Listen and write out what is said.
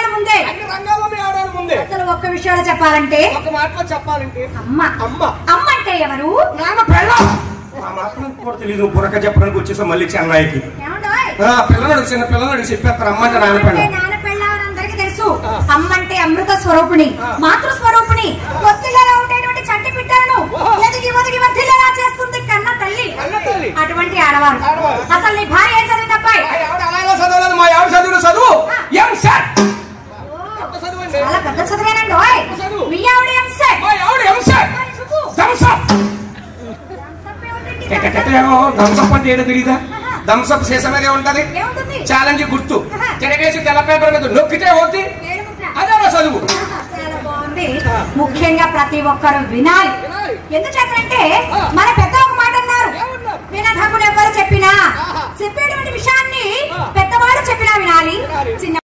రంగాల ముందే అన్ని రంగాల్లో ఆడాలి ముందే అసలు ఒక్క విషయంలో చెప్పాలంటే ఒక మాటలో చెప్పాలంటే అమ్మ అమ్మ అమ్మ అంటే ఎవరు నాన్న పెళ్ళం ఆ మాత్రం కూడా తెలియదు బుర్రక చెప్పడానికి వచ్చేసాం మళ్ళీ చెన్నైకి ఏమండోయ్? ఆ, పిల్లలు చిన్న పిల్లలు చెప్పేస్తారు అమ్మ అంటే నాన్న అంటే పెళ్ళం నాన్న పెళ్ళామని అందరికీ తెలుసు అమ్మ అంటే అమృత స్వరూపిణి మాతృ స్వరూపిణి ఒత్తిళ్ళలో ఉండేటువంటి చంటి బిడ్డలను ఎదిగి ఒదిగి వర్ధిల్లేలా చేస్తుంది కన్న తల్లి కన్న తల్లి. అటువంటి ఆడవారు ఆడవారు. అసలు నీ భార్య ఏం చదివింది అబ్బాయి ఆ ఆవిడ అలాగే చదవలేదు మా ఆవిడ చదివిన చదువు ఎం సార్ ఎంత చదువండి చాలా పెద్ద చదివేనండి ఓయ్ చదువు. మీ ఆవిడ ఏం సార్ మా ఆవిడ ఎం సార్ థమ్స్అప్ థమ్సప్ అంటే ఏంటో తెలియదా థమ్సప్ సీసా మీద ఉంటది ఏముంటుంది ఛాలెంజ్ గుర్తు తిరగేసి తెల్ల పేపర్ మీద నొక్కితే అవుద్ది ఏడు ముద్ర. అదే నా చదువు చాలా బాగుంది ముఖ్యంగా ప్రతి ఒక్కరు వినాలి వినాలి. ఎందుచేతంటే మన పెద్ద ఒక మాట అన్నారు ఏమన్నారు? వినధకుడు ఎవరు చెప్పినా చెప్పేటువంటి విషయాన్ని పెద్దవాడు చెప్పినా వినాలి వినాలి. చిన్న